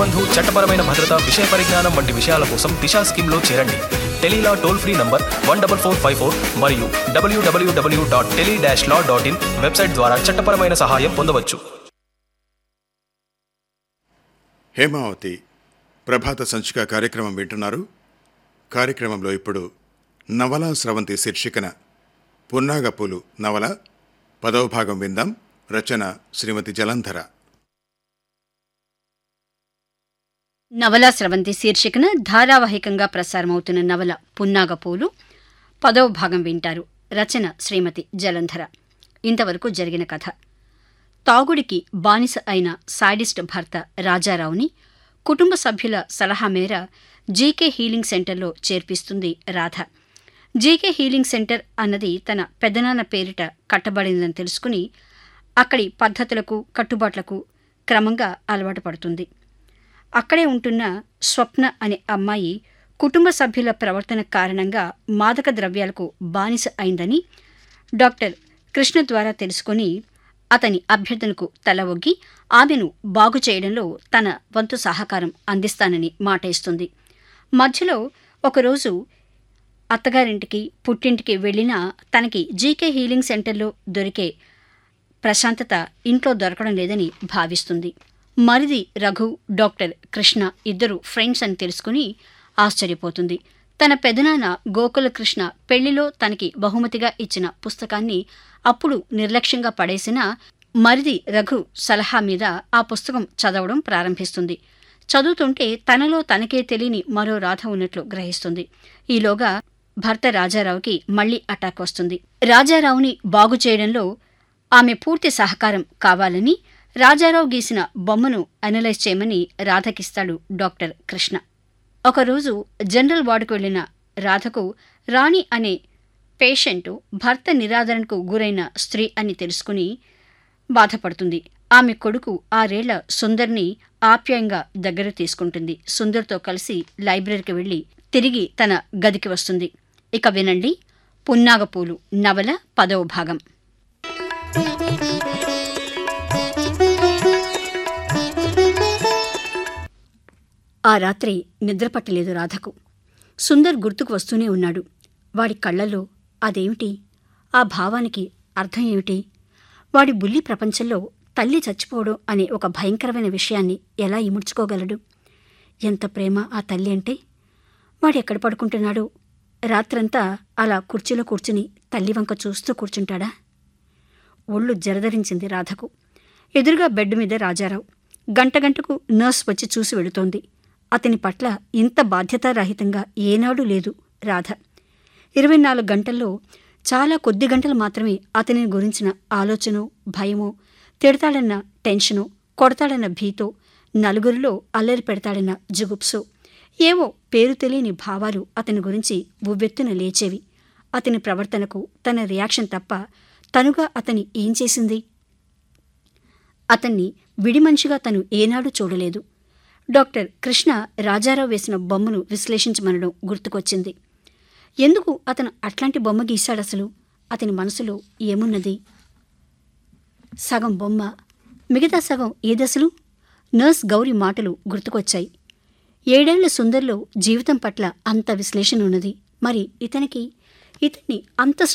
బంధు చట్టపరమైన భద్రత విషయ పరిజ్ఞానం వంటి విషయాల కోసం దిశా స్కీమ్లో చేరండి tele law toll free number one double four five four మరియు W W W dot tele dash law dot in website ద్వారా చట్టపరమైన సహాయం పొందవచ్చు హేమావతి ప్రభాత సంచిక కార్యక్రమం వింటున్నారు కార్యక్రమంలో ఇప్పుడు నవలా స్రవంతి శీర్షికన పున్నాగపూలు నవల పదవ భాగం విందాం రచన శ్రీమతి జలంధర నవలా స్రవంతి శీర్షికన ధారావాహికంగా ప్రసారమవుతున్న నవల పున్నాగపూలు పదవ భాగం వింటారు రచన శ్రీమతి జలంధర ఇంతవరకు జరిగిన కథ తాగుడికి బానిస అయిన సాడిస్ట్ భర్త రాజారావుని కుటుంబ సభ్యుల సలహా మేర జీకే హీలింగ్ సెంటర్లో చేర్పిస్తుంది రాధ జీకే హీలింగ్ సెంటర్ అన్నది తన పెదనాన్న పేరిట కట్టబడిందని తెలుసుకుని అక్కడి పద్ధతులకు కట్టుబాట్లకు క్రమంగా అలవాటు పడుతుంది అక్కడే ఉంటున్న స్వప్న అనే అమ్మాయి కుటుంబ సభ్యుల ప్రవర్తన కారణంగా మాదక ద్రవ్యాలకు బానిస అయిందని డాక్టర్ కృష్ణ ద్వారా తెలుసుకుని అతని అభ్యర్థనకు తల ఒగ్గి ఆమెను బాగు చేయడంలో తన వంతు సహకారం అందిస్తానని మాట ఇస్తుంది మధ్యలో ఒకరోజు అత్తగారింటికి పుట్టింటికి వెళ్ళినా తనకి జీకే హీలింగ్ సెంటర్లో దొరికే ప్రశాంతత ఇంట్లో దొరకడం లేదని భావిస్తుంది మరిది రఘు డాక్టర్ కృష్ణ ఇద్దరు ఫ్రెండ్స్ అని తెలుసుకుని ఆశ్చర్యపోతుంది తన పెదనాన్న గోకుల కృష్ణ పెళ్లిలో తనకి బహుమతిగా ఇచ్చిన పుస్తకాన్ని అప్పుడు నిర్లక్ష్యంగా పడేసిన మరిది రఘు సలహా మీద ఆ పుస్తకం చదవడం ప్రారంభిస్తుంది చదువుతుంటే తనలో తనకే తెలియని మరో రాధ ఉన్నట్లు గ్రహిస్తుంది ఈలోగా భర్త రాజారావుకి మళ్లీ అటాక్ వస్తుంది రాజారావుని బాగు చేయడంలో ఆమె పూర్తి సహకారం కావాలని రాజారావు గీసిన బొమ్మను అనలైజ్ చేయమని రాధకిస్తాడు డాక్టర్ కృష్ణ ఒకరోజు జనరల్ వార్డుకు వెళ్లిన రాధకు రాణి అనే పేషెంటు భర్త నిరాదరణకు గురైన స్త్రీ అని తెలుసుకుని బాధపడుతుంది ఆమె కొడుకు ఆరేళ్ల సుందర్ని ఆప్యాయంగా దగ్గర తీసుకుంటుంది సుందర్తో కలిసి లైబ్రరీకి వెళ్లి తిరిగి తన గదికి వస్తుంది ఇక వినండి పున్నాగపూలు నవల పదవ భాగం ఆ రాత్రి నిద్రపట్టలేదు రాధకు సుందర్ గుర్తుకు వస్తూనే ఉన్నాడు వాడి కళ్ళల్లో అదేమిటి ఆ భావానికి అర్థం ఏమిటి వాడి బుల్లి ప్రపంచంలో తల్లి చచ్చిపోవడం అనే ఒక భయంకరమైన విషయాన్ని ఎలా ఇముడ్చుకోగలడు ఎంత ప్రేమ ఆ తల్లి అంటే వాడు ఎక్కడ పడుకుంటున్నాడో రాత్రంతా అలా కుర్చీలో కూర్చుని తల్లి వంక చూస్తూ కూర్చుంటాడా ఒళ్ళు జరదరించింది రాధకు ఎదురుగా బెడ్ మీద రాజారావు గంట గంటకు నర్స్ వచ్చి చూసి వెళుతోంది అతని పట్ల ఇంత బాధ్యతారహితంగా ఏనాడూ లేదు రాధ ఇరవై నాలుగు గంటల్లో చాలా కొద్ది గంటలు మాత్రమే అతని గురించిన ఆలోచనో భయమో తిడతాడన్న టెన్షను కొడతాడన్న భీతో నలుగురిలో అల్లరి పెడతాడన్న జుగుప్సో ఏవో పేరు తెలియని భావాలు అతని గురించి ఉవ్వెత్తున లేచేవి అతని ప్రవర్తనకు తన రియాక్షన్ తప్ప తనుగా అతని ఏం చేసింది అతన్ని విడిమనిషిగా తను ఏనాడూ చూడలేదు డాక్టర్ కృష్ణ రాజారావు వేసిన బొమ్మను విశ్లేషించమనడం గుర్తుకొచ్చింది ఎందుకు అతను అట్లాంటి బొమ్మ గీశాడసలు అతని మనసులో ఏమున్నది సగం బొమ్మ మిగతా సగం ఏదసలు నర్స్ గౌరి మాటలు గుర్తుకొచ్చాయి ఏడేళ్ల సుందర్లో జీవితం పట్ల అంత విశ్లేషణ ఉన్నది మరి ఇతనికి ఇతన్ని అంత